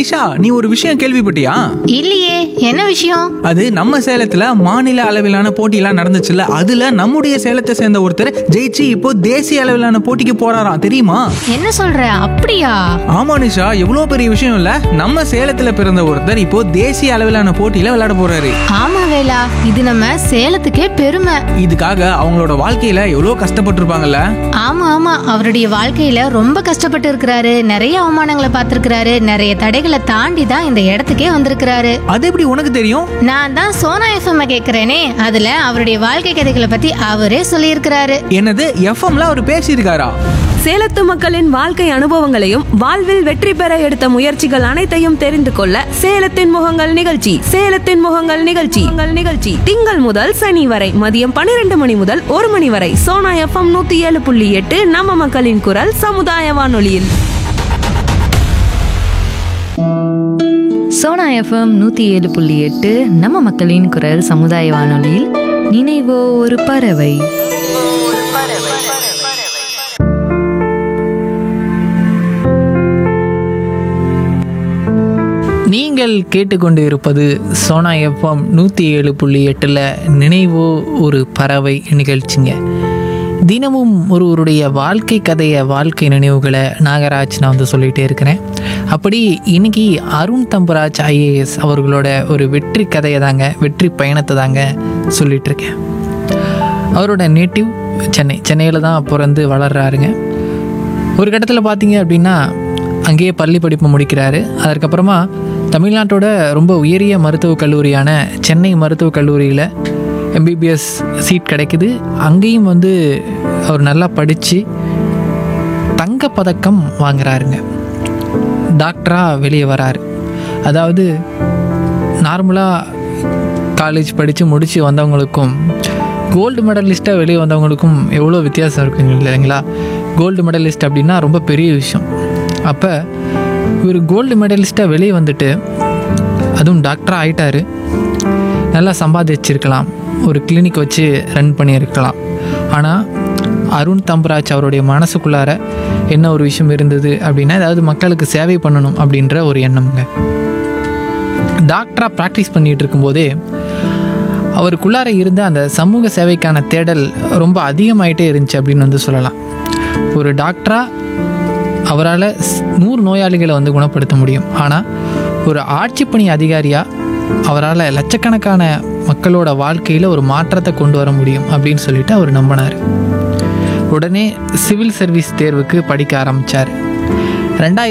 நிஷா நீ ஒரு விஷயம் கேள்விப்பட்டியா இல்லையே என்ன விஷயம் அது நம்ம சேலத்துல மாநில அளவிலான போட்டியெல்லாம் நடந்துச்சுல்ல அதுல நம்முடைய சேலத்தை சேர்ந்த ஒருத்தர் ஜெயிச்சு இப்போ தேசிய அளவிலான போட்டிக்கு போறாராம் தெரியுமா என்ன சொல்ற அப்படியா ஆமா நிஷா எவ்வளவு பெரிய விஷயம் இல்ல நம்ம சேலத்துல பிறந்த ஒருத்தர் இப்போ தேசிய அளவிலான போட்டியில விளையாட போறாரு ஆமா வேலா இது நம்ம சேலத்துக்கே பெருமை இதுக்காக அவங்களோட வாழ்க்கையில எவ்வளவு கஷ்டப்பட்டிருப்பாங்கல்ல ஆமா ஆமா அவருடைய வாழ்க்கையில ரொம்ப கஷ்டப்பட்டு இருக்கிறாரு நிறைய அவமானங்களை பார்த்திருக்கிறாரு நிறைய தடைகளை தாண்டி தான் இந்த இடத்துக்கே வந்திருக்கிறாரு அது எப்படி உனக்கு தெரியும் நான் தான் சோனா எஃப்எம் கேக்குறேனே அதுல அவருடைய வாழ்க்கை கதைகளை பத்தி அவரே சொல்லியிருக்கிறாரு என்னது எஃப்எம்ல அவர் பேசியிருக்காரா சேலத்து மக்களின் வாழ்க்கை அனுபவங்களையும் வாழ்வில் வெற்றி பெற எடுத்த முயற்சிகள் அனைத்தையும் தெரிந்து கொள்ள சேலத்தின் முகங்கள் நிகழ்ச்சி சேலத்தின் முகங்கள் நிகழ்ச்சி உங்கள் நிகழ்ச்சி திங்கள் முதல் சனி வரை மதியம் பன்னிரண்டு மணி முதல் ஒரு மணி வரை சோனா எஃப்எம் நூத்தி ஏழு புள்ளி எட்டு நம்ம மக்களின் குரல் சமுதாய வானொலியில் சோனா எஃப்எம் நூற்றி ஏழு புள்ளி எட்டு நம்ம மக்களின் குரல் சமுதாய வானொலியில் நினைவோ ஒரு பறவை நீங்கள் கேட்டுக்கொண்டு இருப்பது சோனா எஃப்எம் நூற்றி ஏழு புள்ளி எட்டில் நினைவோ ஒரு பறவை நிகழ்ச்சிங்க தினமும் ஒருவருடைய வாழ்க்கை கதையை வாழ்க்கை நினைவுகளை நாகராஜ் நான் வந்து சொல்லிகிட்டே இருக்கிறேன் அப்படி இன்னைக்கு அருண் தம்பராஜ் ஐஏஎஸ் அவர்களோட ஒரு வெற்றி கதையை தாங்க வெற்றி பயணத்தை தாங்க சொல்லிட்டு இருக்கேன் அவரோட நேட்டிவ் சென்னை சென்னையில் தான் பிறந்து வளர்றாருங்க ஒரு கட்டத்தில் பார்த்தீங்க அப்படின்னா அங்கேயே பள்ளி படிப்பு முடிக்கிறாரு அதற்கப்புறமா தமிழ்நாட்டோட ரொம்ப உயரிய மருத்துவக் கல்லூரியான சென்னை மருத்துவக் கல்லூரியில் எம்பிபிஎஸ் சீட் கிடைக்குது அங்கேயும் வந்து அவர் நல்லா படித்து தங்கப்பதக்கம் வாங்குறாருங்க டாக்டராக வெளியே வராரு அதாவது நார்மலாக காலேஜ் படித்து முடித்து வந்தவங்களுக்கும் கோல்டு மெடலிஸ்ட்டாக வெளியே வந்தவங்களுக்கும் எவ்வளோ வித்தியாசம் இருக்குங்க இல்லைங்களா கோல்டு மெடலிஸ்ட் அப்படின்னா ரொம்ப பெரிய விஷயம் அப்போ இவர் கோல்டு மெடலிஸ்ட்டாக வெளியே வந்துட்டு அதுவும் டாக்டராக ஆயிட்டாரு நல்லா சம்பாதிச்சிருக்கலாம் ஒரு கிளினிக் வச்சு ரன் பண்ணியிருக்கலாம் ஆனால் அருண் தம்பராஜ் அவருடைய மனசுக்குள்ளார என்ன ஒரு விஷயம் இருந்தது அப்படின்னா ஏதாவது மக்களுக்கு சேவை பண்ணணும் அப்படின்ற ஒரு எண்ணம்ங்க டாக்டராக ப்ராக்டிஸ் பண்ணிகிட்டு இருக்கும்போதே அவருக்குள்ளார இருந்த அந்த சமூக சேவைக்கான தேடல் ரொம்ப அதிகமாயிட்டே இருந்துச்சு அப்படின்னு வந்து சொல்லலாம் ஒரு டாக்டராக அவரால் நூறு நோயாளிகளை வந்து குணப்படுத்த முடியும் ஆனால் ஒரு ஆட்சிப்பணி அதிகாரியாக அவரால் லட்சக்கணக்கான மக்களோட வாழ்க்கையில் ஒரு மாற்றத்தை கொண்டு வர முடியும் அப்படின்னு சொல்லிட்டு அவர் நம்பினார் உடனே சிவில் சர்வீஸ் தேர்வுக்கு படிக்க ஆரம்பித்தார் ரெண்டாயிரம்